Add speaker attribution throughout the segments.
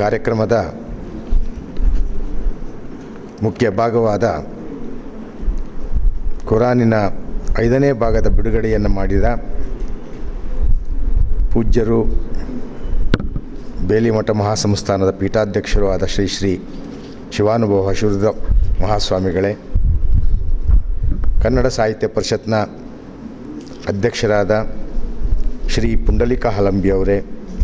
Speaker 1: ಕಾರ್ಯಕ್ರಮದ ಮುಖ್ಯ ಭಾಗವಾದ ಕುರಾನಿನ ಐದನೇ ಭಾಗದ ಬಿಡುಗಡೆಯನ್ನು ಮಾಡಿದ ಪೂಜ್ಯರು ಬೇಲಿಮಠ ಮಹಾಸಂಸ್ಥಾನದ ಪೀಠಾಧ್ಯಕ್ಷರು ಆದ ಶ್ರೀ ಶ್ರೀ ಶಿವಾನುಭವ ಶಿವರುದ್ರ ಮಹಾಸ್ವಾಮಿಗಳೇ ಕನ್ನಡ ಸಾಹಿತ್ಯ ಪರಿಷತ್ನ ಅಧ್ಯಕ್ಷರಾದ ಶ್ರೀ ಪುಂಡಲಿಕ ಹಲಂಬಿಯವರೇ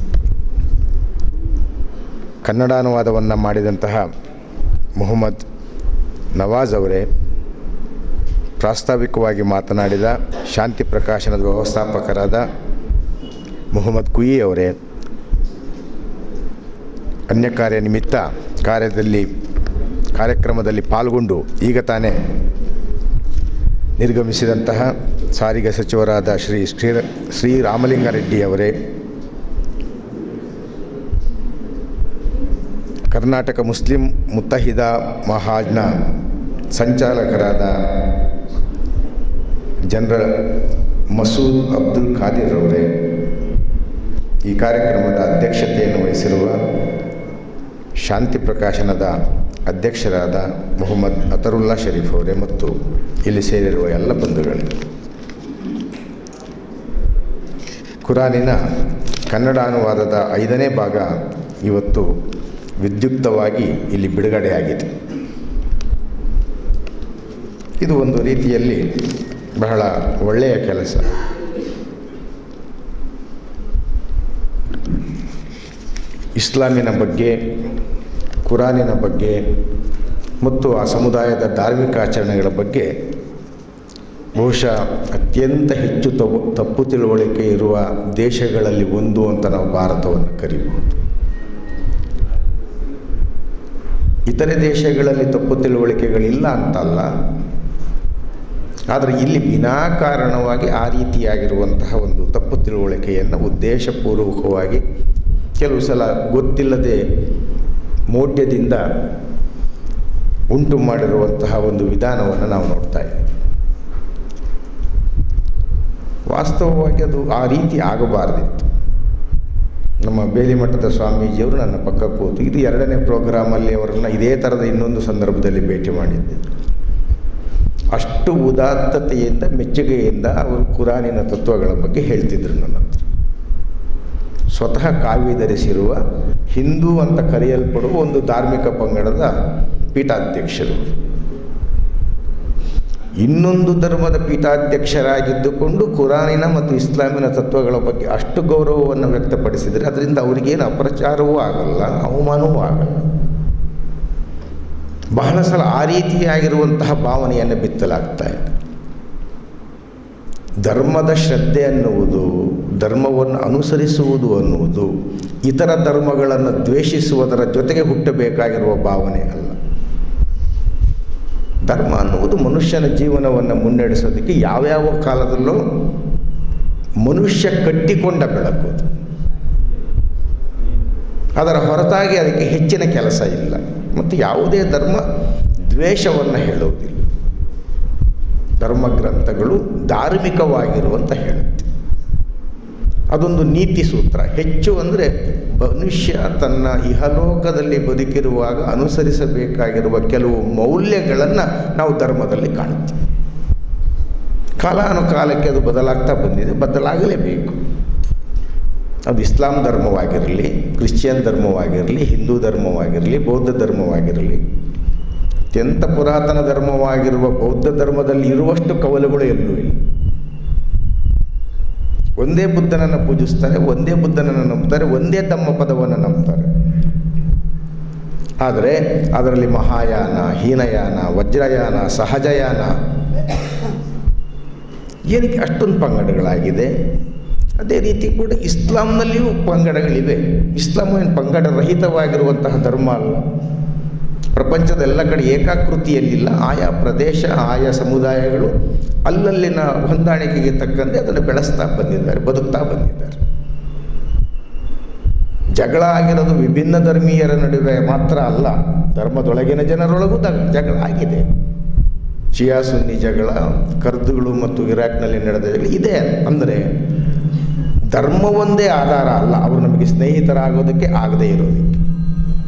Speaker 1: ಕನ್ನಡಾನುವಾದವನ್ನು ಮಾಡಿದಂತಹ ಮೊಹಮ್ಮದ್ ನವಾಜ್ ಅವರೇ ಪ್ರಾಸ್ತಾವಿಕವಾಗಿ ಮಾತನಾಡಿದ ಶಾಂತಿ ಪ್ರಕಾಶನದ ವ್ಯವಸ್ಥಾಪಕರಾದ ಮೊಹಮ್ಮದ್ ಕುಯಿ ಅವರೇ ಅನ್ಯ ಕಾರ್ಯ ನಿಮಿತ್ತ ಕಾರ್ಯದಲ್ಲಿ ಕಾರ್ಯಕ್ರಮದಲ್ಲಿ ಪಾಲ್ಗೊಂಡು ಈಗ ತಾನೇ ನಿರ್ಗಮಿಸಿದಂತಹ ಸಾರಿಗೆ ಸಚಿವರಾದ ಶ್ರೀ ಶ್ರೀ ಶ್ರೀ ರಾಮಲಿಂಗಾರೆಡ್ಡಿ ಅವರೇ ಕರ್ನಾಟಕ ಮುಸ್ಲಿಂ ಮುತ್ತಹಿದ ಮಹಾಜ್ನ ಸಂಚಾಲಕರಾದ ಜನರಲ್ ಮಸೂದ್ ಅಬ್ದುಲ್ ಖಾದಿರ್ ಅವರೇ ಈ ಕಾರ್ಯಕ್ರಮದ ಅಧ್ಯಕ್ಷತೆಯನ್ನು ವಹಿಸಿರುವ ಶಾಂತಿ ಪ್ರಕಾಶನದ ಅಧ್ಯಕ್ಷರಾದ ಮೊಹಮ್ಮದ್ ಅತರುಲ್ಲಾ ಶರೀಫ್ ಅವರೇ ಮತ್ತು ಇಲ್ಲಿ ಸೇರಿರುವ ಎಲ್ಲ ಬಂಧುಗಳೇ ಕುರಾನಿನ ಕನ್ನಡ ಅನುವಾದದ ಐದನೇ ಭಾಗ ಇವತ್ತು ವಿದ್ಯುಕ್ತವಾಗಿ ಇಲ್ಲಿ ಬಿಡುಗಡೆಯಾಗಿದೆ ಇದು ಒಂದು ರೀತಿಯಲ್ಲಿ ಬಹಳ ಒಳ್ಳೆಯ ಕೆಲಸ ಇಸ್ಲಾಮಿನ ಬಗ್ಗೆ ಕುರಾನಿನ ಬಗ್ಗೆ ಮತ್ತು ಆ ಸಮುದಾಯದ ಧಾರ್ಮಿಕ ಆಚರಣೆಗಳ ಬಗ್ಗೆ ಬಹುಶಃ ಅತ್ಯಂತ ಹೆಚ್ಚು ತಪ್ಪು ತಪ್ಪು ತಿಳುವಳಿಕೆ ಇರುವ ದೇಶಗಳಲ್ಲಿ ಒಂದು ಅಂತ ನಾವು ಭಾರತವನ್ನು ಕರಿಬಹುದು ಇತರೆ ದೇಶಗಳಲ್ಲಿ ತಪ್ಪು ತಿಳುವಳಿಕೆಗಳಿಲ್ಲ ಅಂತಲ್ಲ ಆದರೆ ಇಲ್ಲಿ ವಿನಾಕಾರಣವಾಗಿ ಆ ರೀತಿಯಾಗಿರುವಂತಹ ಒಂದು ತಪ್ಪು ತಿಳುವಳಿಕೆಯನ್ನು ಉದ್ದೇಶಪೂರ್ವಕವಾಗಿ ಕೆಲವು ಸಲ ಗೊತ್ತಿಲ್ಲದೆ ಮೌಢ್ಯದಿಂದ ಉಂಟು ಮಾಡಿರುವಂತಹ ಒಂದು ವಿಧಾನವನ್ನು ನಾವು ನೋಡ್ತಾ ಇದ್ದೀವಿ ವಾಸ್ತವವಾಗಿ ಅದು ಆ ರೀತಿ ಆಗಬಾರ್ದಿತ್ತು ನಮ್ಮ ಬೇಲಿಮಠದ ಸ್ವಾಮೀಜಿಯವರು ನನ್ನ ಪಕ್ಕ ಕೂತು ಇದು ಎರಡನೇ ಪ್ರೋಗ್ರಾಮಲ್ಲಿ ಅವರನ್ನು ಇದೇ ಥರದ ಇನ್ನೊಂದು ಸಂದರ್ಭದಲ್ಲಿ ಭೇಟಿ ಮಾಡಿದ್ದೆ ಅಷ್ಟು ಉದಾತ್ತತೆಯಿಂದ ಮೆಚ್ಚುಗೆಯಿಂದ ಅವರು ಕುರಾನಿನ ತತ್ವಗಳ ಬಗ್ಗೆ ಹೇಳ್ತಿದ್ರು ನನ್ನ ಹತ್ರ ಸ್ವತಃ ಕಾವಿ ಧರಿಸಿರುವ ಹಿಂದೂ ಅಂತ ಕರೆಯಲ್ಪಡುವ ಒಂದು ಧಾರ್ಮಿಕ ಪಂಗಡದ ಪೀಠಾಧ್ಯಕ್ಷರು ಇನ್ನೊಂದು ಧರ್ಮದ ಪೀಠಾಧ್ಯಕ್ಷರಾಗಿದ್ದುಕೊಂಡು ಕುರಾನಿನ ಮತ್ತು ಇಸ್ಲಾಮಿನ ತತ್ವಗಳ ಬಗ್ಗೆ ಅಷ್ಟು ಗೌರವವನ್ನು ವ್ಯಕ್ತಪಡಿಸಿದರೆ ಅದರಿಂದ ಅವರಿಗೇನು ಅಪಪ್ರಚಾರವೂ ಆಗಲ್ಲ ಅವಮಾನವೂ ಆಗಲ್ಲ ಬಹಳ ಸಲ ಆ ರೀತಿಯಾಗಿರುವಂತಹ ಭಾವನೆಯನ್ನು ಬಿತ್ತಲಾಗ್ತಾ ಇದೆ ಧರ್ಮದ ಶ್ರದ್ಧೆ ಅನ್ನುವುದು ಧರ್ಮವನ್ನು ಅನುಸರಿಸುವುದು ಅನ್ನುವುದು ಇತರ ಧರ್ಮಗಳನ್ನು ದ್ವೇಷಿಸುವುದರ ಜೊತೆಗೆ ಹುಟ್ಟಬೇಕಾಗಿರುವ ಭಾವನೆ ಅಲ್ಲ ಧರ್ಮ ಅನ್ನುವುದು ಮನುಷ್ಯನ ಜೀವನವನ್ನು ಮುನ್ನಡೆಸೋದಕ್ಕೆ ಯಾವ್ಯಾವ ಕಾಲದಲ್ಲೂ ಮನುಷ್ಯ ಕಟ್ಟಿಕೊಂಡ ಬೆಳಕು ಅದು. ಅದರ ಹೊರತಾಗಿ ಅದಕ್ಕೆ ಹೆಚ್ಚಿನ ಕೆಲಸ ಇಲ್ಲ ಮತ್ತು ಯಾವುದೇ ಧರ್ಮ ದ್ವೇಷವನ್ನು ಹೇಳುವುದಿಲ್ಲ ಧರ್ಮಗ್ರಂಥಗಳು ಧಾರ್ಮಿಕವಾಗಿರುವಂತ ಹೇಳುತ್ತೆ ಅದೊಂದು ನೀತಿ ಸೂತ್ರ ಹೆಚ್ಚು ಅಂದರೆ ಮನುಷ್ಯ ತನ್ನ ಇಹಲೋಕದಲ್ಲಿ ಬದುಕಿರುವಾಗ ಅನುಸರಿಸಬೇಕಾಗಿರುವ ಕೆಲವು ಮೌಲ್ಯಗಳನ್ನು ನಾವು ಧರ್ಮದಲ್ಲಿ ಕಾಣುತ್ತೀವಿ ಕಾಲಾನುಕಾಲಕ್ಕೆ ಅದು ಬದಲಾಗ್ತಾ ಬಂದಿದೆ ಬದಲಾಗಲೇಬೇಕು ಅದು ಇಸ್ಲಾಂ ಧರ್ಮವಾಗಿರಲಿ ಕ್ರಿಶ್ಚಿಯನ್ ಧರ್ಮವಾಗಿರಲಿ ಹಿಂದೂ ಧರ್ಮವಾಗಿರಲಿ ಬೌದ್ಧ ಧರ್ಮವಾಗಿರಲಿ ಅತ್ಯಂತ ಪುರಾತನ ಧರ್ಮವಾಗಿರುವ ಬೌದ್ಧ ಧರ್ಮದಲ್ಲಿ ಇರುವಷ್ಟು ಕವಲುಗಳು ಎಲ್ಲೂ ಇಲ್ಲ ಒಂದೇ ಬುದ್ಧನನ್ನು ಪೂಜಿಸ್ತಾರೆ ಒಂದೇ ಬುದ್ಧನನ್ನು ನಂಬ್ತಾರೆ ಒಂದೇ ತಮ್ಮ ಪದವನ್ನು ನಂಬ್ತಾರೆ ಆದರೆ ಅದರಲ್ಲಿ ಮಹಾಯಾನ ಹೀನಯಾನ ವಜ್ರಯಾನ ಸಹಜಯಾನ ಏನಕ್ಕೆ ಅಷ್ಟೊಂದು ಪಂಗಡಗಳಾಗಿದೆ ಅದೇ ರೀತಿ ಕೂಡ ಇಸ್ಲಾಂನಲ್ಲಿಯೂ ಪಂಗಡಗಳಿವೆ ಇಸ್ಲಾಂ ಏನು ಪಂಗಡ ರಹಿತವಾಗಿರುವಂತಹ ಧರ್ಮ ಅಲ್ಲ ಪ್ರಪಂಚದ ಎಲ್ಲ ಕಡೆ ಏಕಾಕೃತಿಯಲ್ಲಿಲ್ಲ ಆಯಾ ಪ್ರದೇಶ ಆಯಾ ಸಮುದಾಯಗಳು ಅಲ್ಲಲ್ಲಿನ ಹೊಂದಾಣಿಕೆಗೆ ತಕ್ಕಂತೆ ಅದನ್ನು ಬೆಳೆಸ್ತಾ ಬಂದಿದ್ದಾರೆ ಬದುಕ್ತಾ ಬಂದಿದ್ದಾರೆ ಜಗಳ ಆಗಿರೋದು ವಿಭಿನ್ನ ಧರ್ಮೀಯರ ನಡುವೆ ಮಾತ್ರ ಅಲ್ಲ ಧರ್ಮದೊಳಗಿನ ಜನರೊಳಗೂ ದ- ಜಗಳ ಆಗಿದೆ ಶಿಯಾ ಸುನ್ನಿ ಜಗಳ ಕರ್ದುಗಳು ಮತ್ತು ಇರಾಕ್ನಲ್ಲಿ ನಡೆದ ಜಗಳ ಇದೆ ಅಂದರೆ ಧರ್ಮ ಒಂದೇ ಆಧಾರ ಅಲ್ಲ ಅವರು ನಮಗೆ ಸ್ನೇಹಿತರಾಗೋದಕ್ಕೆ ಆಗದೇ ಇರೋದಕ್ಕೆ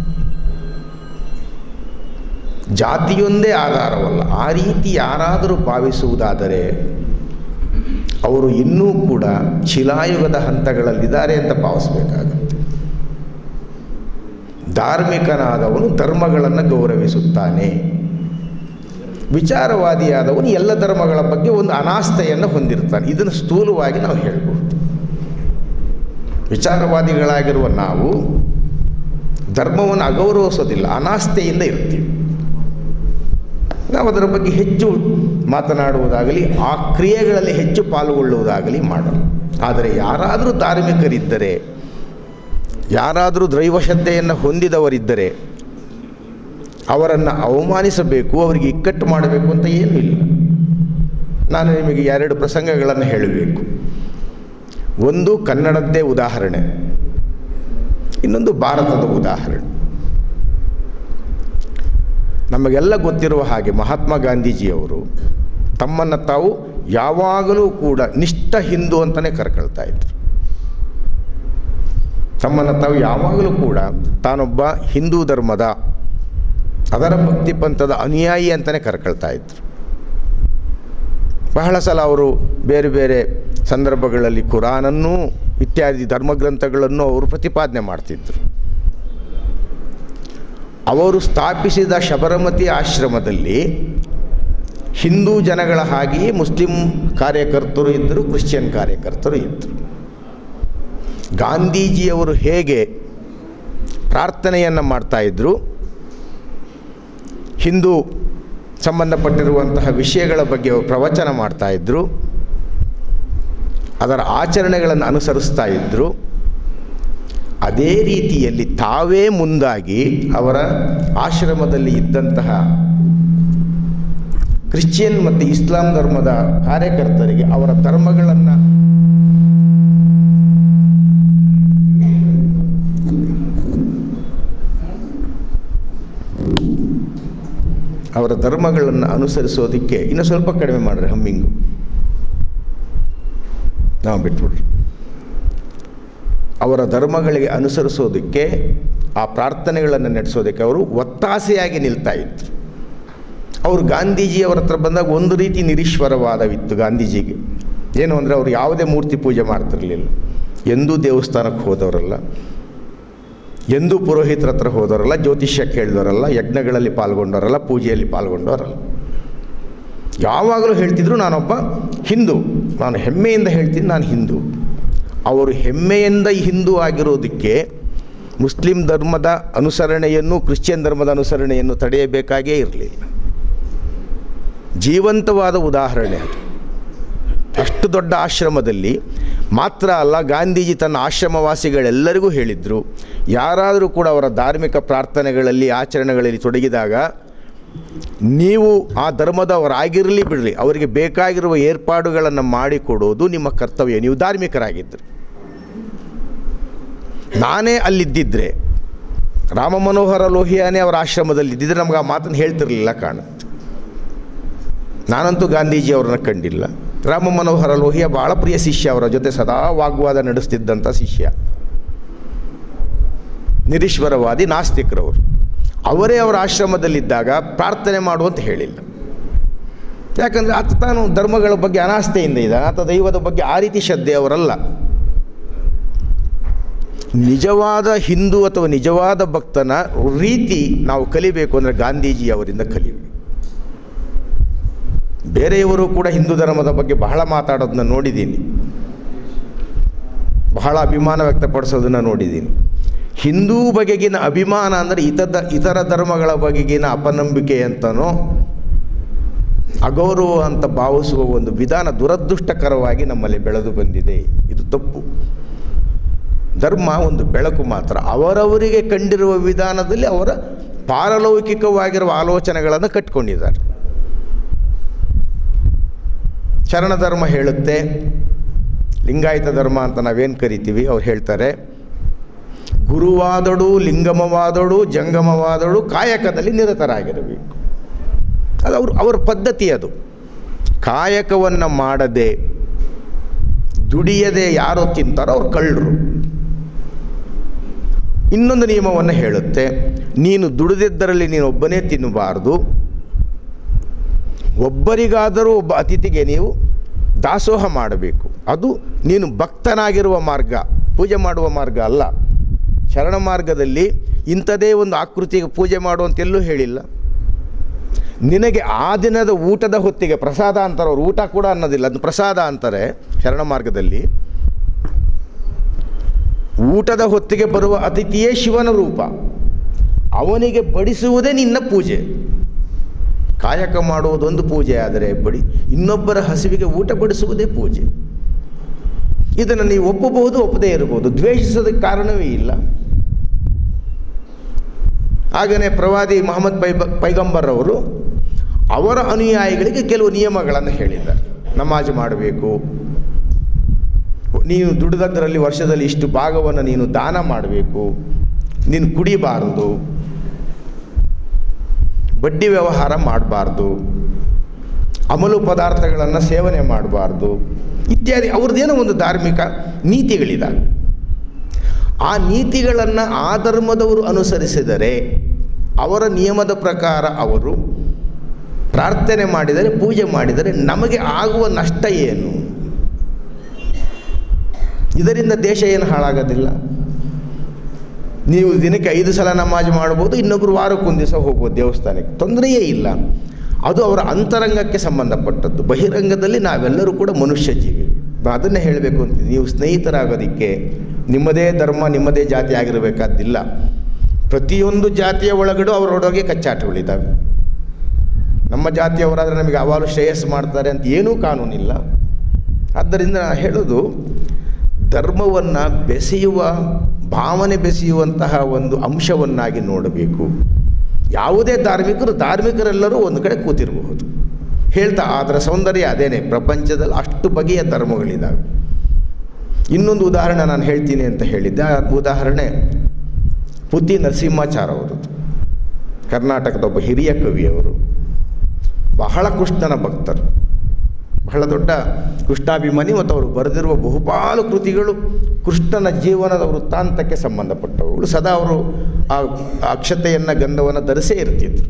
Speaker 1: ಜಾತಿಯೊಂದೇ ಆಧಾರವಲ್ಲ ಆ ರೀತಿ ಯಾರಾದರೂ ಭಾವಿಸುವುದಾದರೆ ಅವರು ಇನ್ನೂ ಕೂಡ ಶಿಲಾಯುಗದ ಹಂತಗಳಲ್ಲಿದ್ದಾರೆ ಅಂತ ಭಾವಿಸಬೇಕಾಗುತ್ತೆ ಧಾರ್ಮಿಕನಾದವನು ಧರ್ಮಗಳನ್ನು ಗೌರವಿಸುತ್ತಾನೆ ವಿಚಾರವಾದಿಯಾದವನು ಎಲ್ಲ ಧರ್ಮಗಳ ಬಗ್ಗೆ ಒಂದು ಅನಾಸ್ಥೆಯನ್ನು ಹೊಂದಿರ್ತಾನೆ ಇದನ್ನು ಸ್ಥೂಲವಾಗಿ ನಾವು ಹೇಳ್ಬೋದು ವಿಚಾರವಾದಿಗಳಾಗಿರುವ ನಾವು ಧರ್ಮವನ್ನು ಅಗೌರವಿಸೋದಿಲ್ಲ ಅನಾಸ್ಥೆಯಿಂದ ಇರ್ತೀವಿ ನಾವು ಅದರ ಬಗ್ಗೆ ಹೆಚ್ಚು ಮಾತನಾಡುವುದಾಗಲಿ ಆ ಕ್ರಿಯೆಗಳಲ್ಲಿ ಹೆಚ್ಚು ಪಾಲ್ಗೊಳ್ಳುವುದಾಗಲಿ ಮಾಡಲ್ಲ ಆದರೆ ಯಾರಾದರೂ ಧಾರ್ಮಿಕರಿದ್ದರೆ ಯಾರಾದರೂ ದೈವಶ್ರದ್ಧೆಯನ್ನು ಹೊಂದಿದವರಿದ್ದರೆ ಅವರನ್ನು ಅವಮಾನಿಸಬೇಕು ಅವರಿಗೆ ಇಕ್ಕಟ್ಟು ಮಾಡಬೇಕು ಅಂತ ಏನೂ ಇಲ್ಲ ನಾನು ನಿಮಗೆ ಎರಡು ಪ್ರಸಂಗಗಳನ್ನು ಹೇಳಬೇಕು ಒಂದು ಕನ್ನಡದ್ದೇ ಉದಾಹರಣೆ ಇನ್ನೊಂದು ಭಾರತದ ಉದಾಹರಣೆ ನಮಗೆಲ್ಲ ಗೊತ್ತಿರುವ ಹಾಗೆ ಮಹಾತ್ಮ ಗಾಂಧೀಜಿಯವರು ತಮ್ಮನ್ನು ತಾವು ಯಾವಾಗಲೂ ಕೂಡ ನಿಷ್ಠ ಹಿಂದೂ ಅಂತಲೇ ಕರ್ಕೊಳ್ತಾ ಇದ್ರು ತಮ್ಮನ್ನು ತಾವು ಯಾವಾಗಲೂ ಕೂಡ ತಾನೊಬ್ಬ ಹಿಂದೂ ಧರ್ಮದ ಅದರ ಭಕ್ತಿ ಪಂಥದ ಅನುಯಾಯಿ ಅಂತಲೇ ಕರ್ಕೊಳ್ತಾ ಇದ್ರು ಬಹಳ ಸಲ ಅವರು ಬೇರೆ ಬೇರೆ ಸಂದರ್ಭಗಳಲ್ಲಿ ಕುರಾನನ್ನು ಇತ್ಯಾದಿ ಧರ್ಮಗ್ರಂಥಗಳನ್ನು ಅವರು ಪ್ರತಿಪಾದನೆ ಮಾಡ್ತಿದ್ರು ಅವರು ಸ್ಥಾಪಿಸಿದ ಶಬರಮತಿ ಆಶ್ರಮದಲ್ಲಿ ಹಿಂದೂ ಜನಗಳ ಹಾಗೆಯೇ ಮುಸ್ಲಿಂ ಕಾರ್ಯಕರ್ತರು ಇದ್ದರು ಕ್ರಿಶ್ಚಿಯನ್ ಕಾರ್ಯಕರ್ತರು ಇದ್ದರು ಗಾಂಧೀಜಿಯವರು ಹೇಗೆ ಪ್ರಾರ್ಥನೆಯನ್ನು ಮಾಡ್ತಾಯಿದ್ರು ಹಿಂದೂ ಸಂಬಂಧಪಟ್ಟಿರುವಂತಹ ವಿಷಯಗಳ ಬಗ್ಗೆ ಅವರು ಪ್ರವಚನ ಮಾಡ್ತಾಯಿದ್ರು ಅದರ ಆಚರಣೆಗಳನ್ನು ಅನುಸರಿಸ್ತಾ ಇದ್ದರು ಅದೇ ರೀತಿಯಲ್ಲಿ ತಾವೇ ಮುಂದಾಗಿ ಅವರ ಆಶ್ರಮದಲ್ಲಿ ಇದ್ದಂತಹ ಕ್ರಿಶ್ಚಿಯನ್ ಮತ್ತು ಇಸ್ಲಾಂ ಧರ್ಮದ ಕಾರ್ಯಕರ್ತರಿಗೆ ಅವರ ಧರ್ಮಗಳನ್ನು ಅವರ ಧರ್ಮಗಳನ್ನು ಅನುಸರಿಸೋದಕ್ಕೆ ಇನ್ನು ಸ್ವಲ್ಪ ಕಡಿಮೆ ಮಾಡಿರಿ ಹಮ್ಮಿಂಗು ನಾವು ಬಿಟ್ಬಿಡ್ರಿ ಅವರ ಧರ್ಮಗಳಿಗೆ ಅನುಸರಿಸೋದಕ್ಕೆ ಆ ಪ್ರಾರ್ಥನೆಗಳನ್ನು ನಡೆಸೋದಕ್ಕೆ ಅವರು ಒತ್ತಾಸೆಯಾಗಿ ನಿಲ್ತಾ ಇದ್ರು ಅವರು ಗಾಂಧೀಜಿಯವರ ಹತ್ರ ಬಂದಾಗ ಒಂದು ರೀತಿ ನಿರೀಶ್ವರವಾದವಿತ್ತು ಗಾಂಧೀಜಿಗೆ ಏನು ಅಂದರೆ ಅವರು ಯಾವುದೇ ಮೂರ್ತಿ ಪೂಜೆ ಮಾಡ್ತಿರಲಿಲ್ಲ ಎಂದೂ ದೇವಸ್ಥಾನಕ್ಕೆ ಹೋದವರಲ್ಲ ಎಂದೂ ಪುರೋಹಿತರ ಹತ್ರ ಹೋದವರಲ್ಲ ಜ್ಯೋತಿಷ್ಯ ಕೇಳಿದವರಲ್ಲ ಯಜ್ಞಗಳಲ್ಲಿ ಪಾಲ್ಗೊಂಡವರಲ್ಲ ಪೂಜೆಯಲ್ಲಿ ಪಾಲ್ಗೊಂಡವರಲ್ಲ ಯಾವಾಗಲೂ ಹೇಳ್ತಿದ್ರು ನಾನೊಬ್ಬ ಹಿಂದೂ ನಾನು ಹೆಮ್ಮೆಯಿಂದ ಹೇಳ್ತೀನಿ ನಾನು ಹಿಂದೂ ಅವರು ಹೆಮ್ಮೆಯಿಂದ ಹಿಂದೂ ಆಗಿರೋದಕ್ಕೆ ಮುಸ್ಲಿಂ ಧರ್ಮದ ಅನುಸರಣೆಯನ್ನು ಕ್ರಿಶ್ಚಿಯನ್ ಧರ್ಮದ ಅನುಸರಣೆಯನ್ನು ತಡೆಯಬೇಕಾಗೇ ಇರಲಿಲ್ಲ ಜೀವಂತವಾದ ಉದಾಹರಣೆ ಅದು ಅಷ್ಟು ದೊಡ್ಡ ಆಶ್ರಮದಲ್ಲಿ ಮಾತ್ರ ಅಲ್ಲ ಗಾಂಧೀಜಿ ತನ್ನ ಆಶ್ರಮವಾಸಿಗಳೆಲ್ಲರಿಗೂ ಹೇಳಿದರು ಯಾರಾದರೂ ಕೂಡ ಅವರ ಧಾರ್ಮಿಕ ಪ್ರಾರ್ಥನೆಗಳಲ್ಲಿ ಆಚರಣೆಗಳಲ್ಲಿ ತೊಡಗಿದಾಗ ನೀವು ಆ ಧರ್ಮದವರಾಗಿರಲಿ ಬಿಡಲಿ ಅವರಿಗೆ ಬೇಕಾಗಿರುವ ಏರ್ಪಾಡುಗಳನ್ನು ಮಾಡಿಕೊಡೋದು ನಿಮ್ಮ ಕರ್ತವ್ಯ ನೀವು ಧಾರ್ಮಿಕರಾಗಿದ್ದರು ನಾನೇ ಅಲ್ಲಿದ್ದಿದ್ದರೆ ರಾಮ ಮನೋಹರ ಲೋಹಿಯಾನೇ ಅವರ ಆಶ್ರಮದಲ್ಲಿ ಇದ್ದಿದ್ರೆ ನಮ್ಗೆ ಆ ಮಾತನ್ನು ಹೇಳ್ತಿರಲಿಲ್ಲ ಕಾಣುತ್ತೆ ನಾನಂತೂ ಗಾಂಧೀಜಿ ಅವ್ರನ್ನ ಕಂಡಿಲ್ಲ ರಾಮ ಮನೋಹರ ಲೋಹಿಯ ಭಾಳ ಪ್ರಿಯ ಶಿಷ್ಯ ಅವರ ಜೊತೆ ಸದಾ ವಾಗ್ವಾದ ನಡೆಸ್ತಿದ್ದಂಥ ಶಿಷ್ಯ ನಿರೀಶ್ವರವಾದಿ ನಾಸ್ತಿಕರವರು ಅವರೇ ಅವರ ಆಶ್ರಮದಲ್ಲಿದ್ದಾಗ ಪ್ರಾರ್ಥನೆ ಮಾಡುವಂತ ಹೇಳಿಲ್ಲ ಯಾಕಂದರೆ ಆತ ತಾನು ಧರ್ಮಗಳ ಬಗ್ಗೆ ಅನಾಸ್ಥೆಯಿಂದ ಇದ್ದಾನೆ ಆತ ದೈವದ ಬಗ್ಗೆ ಆ ರೀತಿ ಶ್ರದ್ಧೆಯವರಲ್ಲ ನಿಜವಾದ ಹಿಂದೂ ಅಥವಾ ನಿಜವಾದ ಭಕ್ತನ ರೀತಿ ನಾವು ಕಲಿಬೇಕು ಅಂದರೆ ಗಾಂಧೀಜಿ ಅವರಿಂದ ಕಲಿಬೇಕು ಬೇರೆಯವರು ಕೂಡ ಹಿಂದೂ ಧರ್ಮದ ಬಗ್ಗೆ ಬಹಳ ಮಾತಾಡೋದನ್ನ ನೋಡಿದ್ದೀನಿ ಬಹಳ ಅಭಿಮಾನ ವ್ಯಕ್ತಪಡಿಸೋದನ್ನ ನೋಡಿದ್ದೀನಿ ಹಿಂದೂ ಬಗೆಗಿನ ಅಭಿಮಾನ ಅಂದರೆ ಇತದ ಇತರ ಧರ್ಮಗಳ ಬಗೆಗಿನ ಅಪನಂಬಿಕೆ ಅಂತನೋ ಅಗೌರವ ಅಂತ ಭಾವಿಸುವ ಒಂದು ವಿಧಾನ ದುರದೃಷ್ಟಕರವಾಗಿ ನಮ್ಮಲ್ಲಿ ಬೆಳೆದು ಬಂದಿದೆ ಇದು ತಪ್ಪು ಧರ್ಮ ಒಂದು ಬೆಳಕು ಮಾತ್ರ ಅವರವರಿಗೆ ಕಂಡಿರುವ ವಿಧಾನದಲ್ಲಿ ಅವರ ಪಾರಲೌಕಿಕವಾಗಿರುವ ಆಲೋಚನೆಗಳನ್ನು ಕಟ್ಕೊಂಡಿದ್ದಾರೆ ಶರಣ ಧರ್ಮ ಹೇಳುತ್ತೆ ಲಿಂಗಾಯತ ಧರ್ಮ ಅಂತ ನಾವೇನು ಕರಿತೀವಿ ಅವ್ರು ಹೇಳ್ತಾರೆ ಗುರುವಾದಡು ಲಿಂಗಮವಾದಡು ಜಂಗಮವಾದಡು ಕಾಯಕದಲ್ಲಿ ನಿರತರಾಗಿರಬೇಕು ಅದು ಅವ್ರ ಅವರ ಪದ್ಧತಿ ಅದು ಕಾಯಕವನ್ನು ಮಾಡದೆ ದುಡಿಯದೆ ಯಾರು ತಿಂತಾರೋ ಅವ್ರು ಕಳ್ಳರು ಇನ್ನೊಂದು ನಿಯಮವನ್ನು ಹೇಳುತ್ತೆ ನೀನು ದುಡಿದಿದ್ದರಲ್ಲಿ ನೀನು ಒಬ್ಬನೇ ತಿನ್ನಬಾರ್ದು ಒಬ್ಬರಿಗಾದರೂ ಒಬ್ಬ ಅತಿಥಿಗೆ ನೀವು ದಾಸೋಹ ಮಾಡಬೇಕು ಅದು ನೀನು ಭಕ್ತನಾಗಿರುವ ಮಾರ್ಗ ಪೂಜೆ ಮಾಡುವ ಮಾರ್ಗ ಅಲ್ಲ ಶರಣ ಮಾರ್ಗದಲ್ಲಿ ಇಂಥದೇ ಒಂದು ಆಕೃತಿಗೆ ಪೂಜೆ ಮಾಡುವಂತೆಲ್ಲೂ ಹೇಳಿಲ್ಲ ನಿನಗೆ ಆ ದಿನದ ಊಟದ ಹೊತ್ತಿಗೆ ಪ್ರಸಾದ ಅಂತಾರೆ ಅವ್ರು ಊಟ ಕೂಡ ಅನ್ನೋದಿಲ್ಲ ಅದು ಪ್ರಸಾದ ಅಂತಾರೆ ಶರಣ ಮಾರ್ಗದಲ್ಲಿ ಊಟದ ಹೊತ್ತಿಗೆ ಬರುವ ಅತಿಥಿಯೇ ಶಿವನ ರೂಪ ಅವನಿಗೆ ಬಡಿಸುವುದೇ ನಿನ್ನ ಪೂಜೆ ಕಾಯಕ ಮಾಡುವುದೊಂದು ಪೂಜೆ ಆದರೆ ಬಡಿ ಇನ್ನೊಬ್ಬರ ಹಸಿವಿಗೆ ಊಟ ಬಡಿಸುವುದೇ ಪೂಜೆ ಇದನ್ನು ನೀವು ಒಪ್ಪಬಹುದು ಒಪ್ಪದೇ ಇರಬಹುದು ದ್ವೇಷಿಸೋದಕ್ಕೆ ಕಾರಣವೇ ಇಲ್ಲ ಹಾಗೆಯೇ ಪ್ರವಾದಿ ಮೊಹಮ್ಮದ್ ಪೈ ಪೈಗಂಬರ್ ಅವರು ಅವರ ಅನುಯಾಯಿಗಳಿಗೆ ಕೆಲವು ನಿಯಮಗಳನ್ನು ಹೇಳಿದ್ದಾರೆ ನಮಾಜ್ ಮಾಡಬೇಕು ನೀನು ದುಡಿದದ್ದರಲ್ಲಿ ವರ್ಷದಲ್ಲಿ ಇಷ್ಟು ಭಾಗವನ್ನು ನೀನು ದಾನ ಮಾಡಬೇಕು ನೀನು ಕುಡಿಬಾರದು ಬಡ್ಡಿ ವ್ಯವಹಾರ ಮಾಡಬಾರ್ದು ಅಮಲು ಪದಾರ್ಥಗಳನ್ನು ಸೇವನೆ ಮಾಡಬಾರ್ದು ಇತ್ಯಾದಿ ಅವ್ರದ್ದೇನೋ ಒಂದು ಧಾರ್ಮಿಕ ನೀತಿಗಳಿದ್ದಾವೆ ಆ ನೀತಿಗಳನ್ನು ಆ ಧರ್ಮದವರು ಅನುಸರಿಸಿದರೆ ಅವರ ನಿಯಮದ ಪ್ರಕಾರ ಅವರು ಪ್ರಾರ್ಥನೆ ಮಾಡಿದರೆ ಪೂಜೆ ಮಾಡಿದರೆ ನಮಗೆ ಆಗುವ ನಷ್ಟ ಏನು ಇದರಿಂದ ದೇಶ ಏನು ಹಾಳಾಗೋದಿಲ್ಲ ನೀವು ದಿನಕ್ಕೆ ಐದು ಸಲ ನಮಾಜ್ ಮಾಡ್ಬೋದು ಇನ್ನೊಬ್ಬರು ವಾರಕ್ಕೊಂದು ದಿವಸ ಹೋಗ್ಬೋದು ದೇವಸ್ಥಾನಕ್ಕೆ ತೊಂದರೆಯೇ ಇಲ್ಲ ಅದು ಅವರ ಅಂತರಂಗಕ್ಕೆ ಸಂಬಂಧಪಟ್ಟದ್ದು ಬಹಿರಂಗದಲ್ಲಿ ನಾವೆಲ್ಲರೂ ಕೂಡ ಮನುಷ್ಯ ಜೀವಿ ಅದನ್ನೇ ಹೇಳಬೇಕು ಅಂತ ನೀವು ಸ್ನೇಹಿತರಾಗೋದಕ್ಕೆ ನಿಮ್ಮದೇ ಧರ್ಮ ನಿಮ್ಮದೇ ಜಾತಿ ಆಗಿರಬೇಕಾದ್ದಿಲ್ಲ ಪ್ರತಿಯೊಂದು ಜಾತಿಯ ಒಳಗಡೆ ಅವರೊಳಗೆ ಕಚ್ಚಾಟಗಳಿದ್ದಾವೆ ನಮ್ಮ ಜಾತಿಯವರಾದರೆ ನಮಗೆ ಅವಾಲು ಶ್ರೇಯಸ್ಸು ಮಾಡ್ತಾರೆ ಅಂತ ಏನೂ ಕಾನೂನಿಲ್ಲ ಆದ್ದರಿಂದ ನಾನು ಹೇಳೋದು ಧರ್ಮವನ್ನು ಬೆಸೆಯುವ ಭಾವನೆ ಬೆಸೆಯುವಂತಹ ಒಂದು ಅಂಶವನ್ನಾಗಿ ನೋಡಬೇಕು ಯಾವುದೇ ಧಾರ್ಮಿಕರು ಧಾರ್ಮಿಕರೆಲ್ಲರೂ ಒಂದು ಕಡೆ ಕೂತಿರಬಹುದು ಹೇಳ್ತಾ ಅದರ ಸೌಂದರ್ಯ ಅದೇನೆ ಪ್ರಪಂಚದಲ್ಲಿ ಅಷ್ಟು ಬಗೆಯ ಧರ್ಮಗಳಿದ್ದಾವೆ ಇನ್ನೊಂದು ಉದಾಹರಣೆ ನಾನು ಹೇಳ್ತೀನಿ ಅಂತ ಹೇಳಿದ್ದೆ ಆ ಉದಾಹರಣೆ ಪುತಿ ನರಸಿಂಹಾಚಾರ ಅವರದ್ದು ಕರ್ನಾಟಕದ ಒಬ್ಬ ಹಿರಿಯ ಕವಿಯವರು ಬಹಳ ಕೃಷ್ಣನ ಭಕ್ತರು ಬಹಳ ದೊಡ್ಡ ಕೃಷ್ಣಾಭಿಮಾನಿ ಮತ್ತು ಅವರು ಬರೆದಿರುವ ಬಹುಪಾಲು ಕೃತಿಗಳು ಕೃಷ್ಣನ ಜೀವನದ ವೃತ್ತಾಂತಕ್ಕೆ ಸಂಬಂಧಪಟ್ಟವುಗಳು ಸದಾ ಅವರು ಆ ಅಕ್ಷತೆಯನ್ನು ಗಂಧವನ್ನು ಧರಿಸೇ ಇರ್ತಿದ್ರು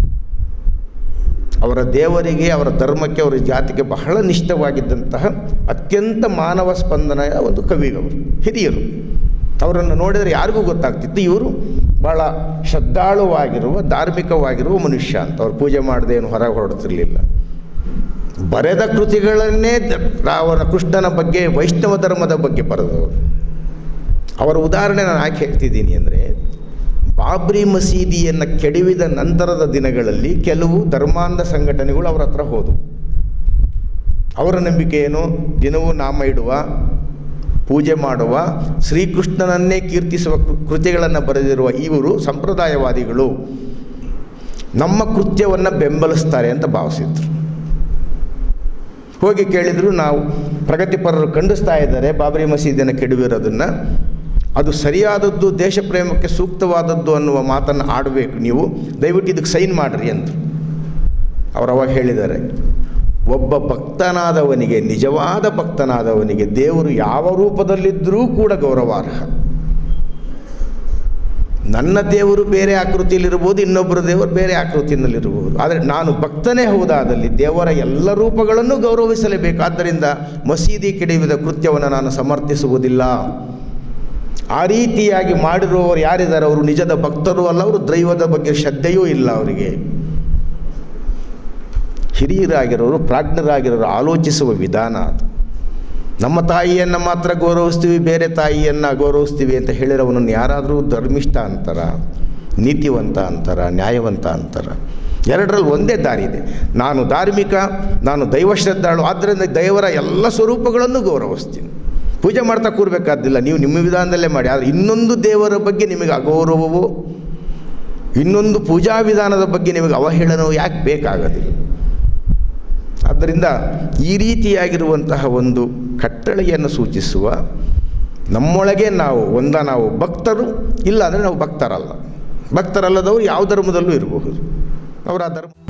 Speaker 1: ಅವರ ದೇವರಿಗೆ ಅವರ ಧರ್ಮಕ್ಕೆ ಅವರ ಜಾತಿಗೆ ಬಹಳ ನಿಷ್ಠವಾಗಿದ್ದಂತಹ ಅತ್ಯಂತ ಮಾನವ ಸ್ಪಂದನೆಯ ಒಂದು ಕವಿಗವರು ಹಿರಿಯರು ಅವರನ್ನು ನೋಡಿದರೆ ಯಾರಿಗೂ ಗೊತ್ತಾಗ್ತಿತ್ತು ಇವರು ಭಾಳ ಶ್ರದ್ಧಾಳುವಾಗಿರುವ ಧಾರ್ಮಿಕವಾಗಿರುವ ಮನುಷ್ಯ ಅಂತ ಅವ್ರು ಪೂಜೆ ಮಾಡದೆ ಏನು ಹೊರಗೆ ಹೊರಡ್ತಿರ್ಲಿಲ್ಲ ಬರೆದ ಕೃತಿಗಳನ್ನೇ ಅವರ ಕೃಷ್ಣನ ಬಗ್ಗೆ ವೈಷ್ಣವ ಧರ್ಮದ ಬಗ್ಗೆ ಬರೆದವರು ಅವರ ಉದಾಹರಣೆ ನಾನು ಯಾಕೆ ಹೇಳ್ತಿದ್ದೀನಿ ಅಂದರೆ ಬಾಬ್ರಿ ಮಸೀದಿಯನ್ನು ಕೆಡವಿದ ನಂತರದ ದಿನಗಳಲ್ಲಿ ಕೆಲವು ಧರ್ಮಾಂಧ ಸಂಘಟನೆಗಳು ಅವರ ಹತ್ರ ಹೋದವು ಅವರ ನಂಬಿಕೆ ಏನು ದಿನವೂ ನಾಮ ಇಡುವ ಪೂಜೆ ಮಾಡುವ ಶ್ರೀಕೃಷ್ಣನನ್ನೇ ಕೀರ್ತಿಸುವ ಕೃತಿಗಳನ್ನು ಬರೆದಿರುವ ಇವರು ಸಂಪ್ರದಾಯವಾದಿಗಳು ನಮ್ಮ ಕೃತ್ಯವನ್ನು ಬೆಂಬಲಿಸ್ತಾರೆ ಅಂತ ಭಾವಿಸಿದ್ರು ಹೋಗಿ ಕೇಳಿದರು ನಾವು ಪ್ರಗತಿಪರರು ಖಂಡಿಸ್ತಾ ಇದ್ದಾರೆ ಬಾಬರಿ ಮಸೀದಿಯನ್ನು ಕೆಡವಿರೋದನ್ನು ಅದು ಸರಿಯಾದದ್ದು ದೇಶ ಪ್ರೇಮಕ್ಕೆ ಸೂಕ್ತವಾದದ್ದು ಅನ್ನುವ ಮಾತನ್ನು ಆಡಬೇಕು ನೀವು ದಯವಿಟ್ಟು ಇದಕ್ಕೆ ಸೈನ್ ಮಾಡಿರಿ ಅಂತ ಅವರು ಅವಾಗ ಹೇಳಿದ್ದಾರೆ ಒಬ್ಬ ಭಕ್ತನಾದವನಿಗೆ ನಿಜವಾದ ಭಕ್ತನಾದವನಿಗೆ ದೇವರು ಯಾವ ರೂಪದಲ್ಲಿದ್ದರೂ ಕೂಡ ಗೌರವಾರ್ಹ ನನ್ನ ದೇವರು ಬೇರೆ ಆಕೃತಿಯಲ್ಲಿರ್ಬೋದು ಇನ್ನೊಬ್ಬರ ದೇವರು ಬೇರೆ ಆಕೃತಿಯಲ್ಲಿರಬಹುದು ಆದರೆ ನಾನು ಭಕ್ತನೇ ಹೌದಾದಲ್ಲಿ ದೇವರ ಎಲ್ಲ ರೂಪಗಳನ್ನು ಗೌರವಿಸಲೇಬೇಕು ಆದ್ದರಿಂದ ಮಸೀದಿ ಕೆಡವಿದ ಕೃತ್ಯವನ್ನು ನಾನು ಸಮರ್ಥಿಸುವುದಿಲ್ಲ ಆ ರೀತಿಯಾಗಿ ಮಾಡಿರುವವರು ಯಾರಿದ್ದಾರೆ ಅವರು ನಿಜದ ಭಕ್ತರು ಅಲ್ಲ ಅವರು ದೈವದ ಬಗ್ಗೆ ಶ್ರದ್ಧೆಯೂ ಇಲ್ಲ ಅವರಿಗೆ ಹಿರಿಯರಾಗಿರೋರು ಪ್ರಾಜ್ಞರಾಗಿರೋರು ಆಲೋಚಿಸುವ ವಿಧಾನ ಅದು ನಮ್ಮ ತಾಯಿಯನ್ನು ಮಾತ್ರ ಗೌರವಿಸ್ತೀವಿ ಬೇರೆ ತಾಯಿಯನ್ನು ಗೌರವಿಸ್ತೀವಿ ಅಂತ ಹೇಳಿರೋವನನ್ನು ಯಾರಾದರೂ ಧರ್ಮಿಷ್ಠ ಅಂತಾರ ನೀತಿವಂತ ಅಂತಾರ ನ್ಯಾಯವಂತ ಅಂತಾರ ಎರಡರಲ್ಲಿ ಒಂದೇ ದಾರಿ ಇದೆ ನಾನು ಧಾರ್ಮಿಕ ನಾನು ದೈವಶ್ರದ್ಧಾಳು ಆದ್ದರಿಂದ ದೇವರ ಎಲ್ಲ ಸ್ವರೂಪಗಳನ್ನು ಗೌರವಿಸ್ತೀನಿ ಪೂಜೆ ಮಾಡ್ತಾ ಕೂರಬೇಕಾದಿಲ್ಲ ನೀವು ನಿಮ್ಮ ವಿಧಾನದಲ್ಲೇ ಮಾಡಿ ಆದರೆ ಇನ್ನೊಂದು ದೇವರ ಬಗ್ಗೆ ನಿಮಗೆ ಅಗೌರವವು ಇನ್ನೊಂದು ಪೂಜಾ ವಿಧಾನದ ಬಗ್ಗೆ ನಿಮಗೆ ಅವಹೇಳನವು ಯಾಕೆ ಬೇಕಾಗೋದಿಲ್ಲ ಆದ್ದರಿಂದ ಈ ರೀತಿಯಾಗಿರುವಂತಹ ಒಂದು ಕಟ್ಟಳೆಯನ್ನು ಸೂಚಿಸುವ ನಮ್ಮೊಳಗೆ ನಾವು ಒಂದ ನಾವು ಭಕ್ತರು ಇಲ್ಲ ಅಂದರೆ ನಾವು ಭಕ್ತರಲ್ಲ ಭಕ್ತರಲ್ಲದವರು ಯಾವ ಧರ್ಮದಲ್ಲೂ ಇರಬಹುದು ಅವರ ಧರ್ಮ